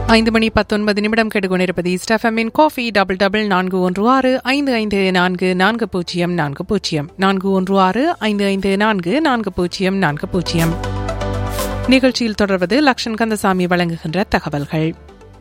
ஐந்து மணி பத்தொன்பது நிமிடம் கெடுகொண்டிருப்பது ஸ்டெஃபமின் காஃபி டபுள் டபுள் நான்கு ஒன்று ஆறு ஐந்து ஐந்து நான்கு நான்கு பூஜ்ஜியம் நான்கு பூஜ்ஜியம் நான்கு ஒன்று ஆறு ஐந்து ஐந்து நான்கு நான்கு பூஜ்ஜியம் நான்கு பூஜ்ஜியம் நிகழ்ச்சியில் தொடர்வது லக்ஷன் கந்தசாமி வழங்குகின்ற தகவல்கள்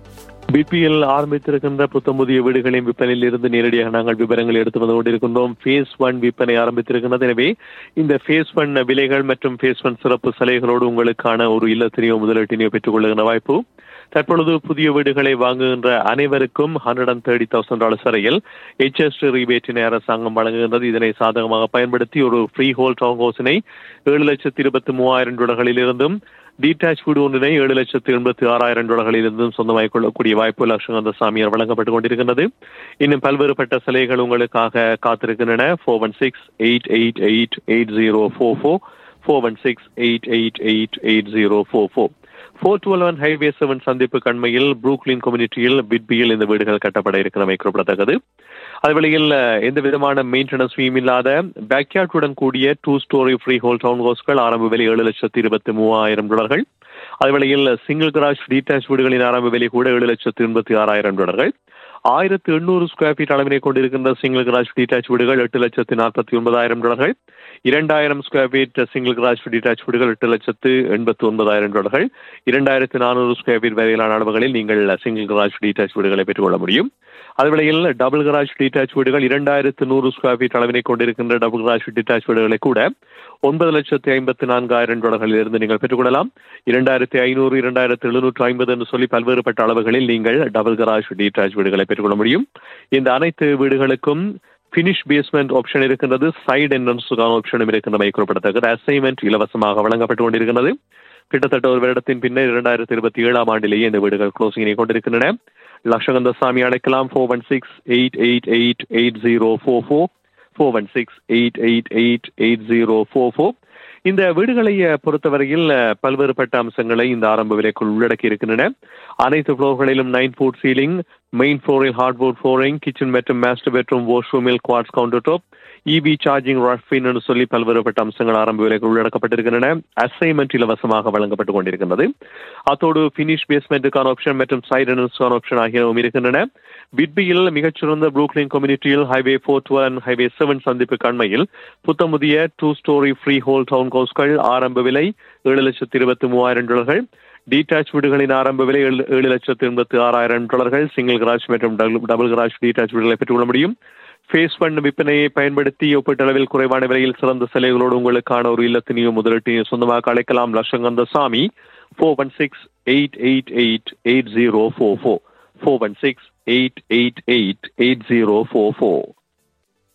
பிபிஎல் ஆரம்பித்திருக்கின்ற புத்தம் புதிய வீடுகளின் விற்பனையில் இருந்து நேரடியாக நாங்கள் விவரங்களை எடுத்து வந்து கொண்டிருக்கின்றோம் ஃபேஸ் ஒன் விற்பனை ஆரம்பித்திருக்கின்றது எனவே இந்த ஃபேஸ் ஒன் விலைகள் மற்றும் ஃபேஸ் ஒன் சிறப்பு சலுகைகளோடு உங்களுக்கான ஒரு இல்லத்தினையோ முதலீட்டினையோ பெற்றுக் கொள்ளுகின்ற வாய்ப்பு தற்பொழுது புதிய வீடுகளை வாங்குகின்ற அனைவருக்கும் hundred and thirty thousand dollars வரையில் ஹெச்எஸ் ரிபேட்டினை அரசாங்கம் வழங்குகின்றது இதனை சாதகமாக பயன்படுத்தி ஒரு ஃப்ரீ ஹோல் டவுன் ஹவுஸினை ஏழு லட்சத்தி இருபத்தி மூவாயிரம் டாலர்களில் இருந்தும் டீடாச் வீடு ஒன்றினை ஏழு லட்சத்து எண்பத்தி ஆறாயிரம் டாலர்களில் இருந்தும் சொந்தமாகிக் கொள்ளக்கூடிய வாய்ப்பு லட்சங்கந்த சாமியார் வழங்கப்பட்டுக் கொண்டிருக்கின்றது இன்னும் பல்வேறுபட்ட சலுகைகள் உங்களுக்காக காத்திருக்கின்றன four one six eight eight eight eight zero four four four one six eight eight eight eight zero four four four twelve one highway seven சந்திப்பு கண்மையில் ப்ரூக்லின் கம்யூனிட்டியில் பிட்பியில் இந்த வீடுகள் கட்டப்பட இருக்கிறமை குறிப்பிடத்தக்கது அதுவழியில் எந்த விதமான மெயின்டெனன்ஸ் ஃபீம் இல்லாத பேக்யார்டுடன் கூடிய two storey freehold town ஹவுஸ்கள் ஆரம்ப விலை ஏழு லட்சத்தி இருபத்தி மூவாயிரம் டாலர்கள் அதுவழியில் சிங்கிள் கிராஷ் டீடாச் வீடுகளின் ஆரம்ப விலை கூட ஏழு லட்சத்தி எண்பத்தி ஆறாயிரம் டாலர்கள் ஆயிரத்து எண்ணூறு ஸ்கொயர் ஃபீட் அளவினை கொண்டிருக்கின்ற சிங்கிள் கிராஷ் டீடாச் வீடுகள் எட்டு லட்சத்து நாற்பத்தி ஒன்பதாயிரம் டாலர்கள் இரண்டாயிரம் square feet single garage detach வீடுகள் எட்டு லட்சத்து எண்பத்தி ஒன்பதாயிரம் டாலர்கள் இரண்டாயிரத்து நானூறு ஸ்கொயர் ஃபீட் வரையிலான அளவுகளில் நீங்கள் சிங்கிள் கிராஷ் டீடாச் வீடுகளை பெற்றுக்கொள்ள முடியும் அதுவேளையில் டபுள் கிராஷ் டீடாச் வீடுகள் இரண்டாயிரத்து நூறு ஸ்கொயர் ஃபீட் அளவினை கொண்டிருக்கின்ற டபுள் கிராஷ் டீடாச் வீடுகளை கூட ஒன்பது லட்சத்து ஐம்பத்தி நான்காயிரம் டாலர்களில் இருந்து நீங்கள் பெற்றுக்கொள்ளலாம் இரண்டாயிரத்தி ஐநூறு இரண்டாயிரத்து எழுநூற்று ஐம்பது என்று சொல்லி பல்வேறுபட்ட அளவுகளில் நீங்கள் டபுள் கராஜ் டீடாச் வீடுகளை பெற்றுக்கொள்ள முடியும் இந்த அனைத்து வீடுகளுக்கும் பினிஷ் பேஸ்மெண்ட் ஆப்ஷன் இருக்கின்றது சைடு என்ட்ரன்ஸுக்கான ஆப்ஷனும் இருக்கின்றமை குறிப்பிடத்தக்கது அசைன்மெண்ட் இலவசமாக வழங்கப்பட்டு கொண்டிருக்கிறது கிட்டத்தட்ட ஒரு வருடத்தின் பின்னர் இரண்டாயிரத்தி இருபத்தி ஏழாம் ஆண்டிலேயே இந்த வீடுகள் க்ளோசிங்கினை கொண்டிருக்கின்றன லட்சகந்த சாமி அழைக்கலாம் four one six eight eight eight eight zero four four four one six eight eight eight eight zero four four இந்த வீடுகளை பொறுத்தவரையில் பல்வேறுபட்ட அம்சங்களை இந்த ஆரம்ப விலைக்குள் உள்ளடக்கி இருக்கின்றன அனைத்து ஃப்ளோர்களிலும் நைன் ஃபுட் சீலிங் மெயின் ஃப்ளோரில் ஹார்ட்போர்ட் ஃப்ளோரிங் கிச்சன் மற்றும் மாஸ்டர் பெட்ரூம் வாஷ்ரூமில் quartz counter top EV charging ரஃபின்னு சொல்லி பல்வேறுபட்ட அம்சங்கள் ஆரம்ப விலைக்கு உள்ளடக்கப்பட்டிருக்கின்றன அசைன்மெண்ட் இலவசமாக வழங்கப்பட்டுக் கொண்டிருக்கின்றது அத்தோடு பினிஷ் பேஸ்மெண்ட்டுக்கான ஆப்ஷன் மற்றும் சைட் என்ட்ரன்ஸ்க்கான ஆப்ஷன் ஆகியனவும் இருக்கின்றன பிட்பியில் மிகச்சிறந்த ப்ரூக்லின் கம்யூனிட்டியில் highway four twelve highway seven சந்திப்பு கண்மையில் புத்தமுதிய two storey freehold town ஹவுஸ்கள் ஆரம்ப விலை ஏழு லட்சத்தி இருபத்தி மூவாயிரம் டாலர்கள் டீடாச் வீடுகளின் ஆரம்ப விலை ஏழு லட்சத்து எண்பத்தி ஆறாயிரம் டாலர்கள் சிங்கிள் கிராஷ் மற்றும் டபுள் கிராஷ் டீடாச் வீடுகளை பெற்றுக்கொள்ள முடியும் ஃபேஸ் ஃபண்ட் விற்பனையை பயன்படுத்தி ஒப்பீட்டளவில் குறைவான விலையில் சிறந்த சிலைகளோடு உங்களுக்கான ஒரு இல்லத்தினையும் முதலீட்டையும் சொந்தமாக அழைக்கலாம் லட்சங்கந்த சாமி four one six eight eight eight eight zero four four four one six eight eight eight eight zero four four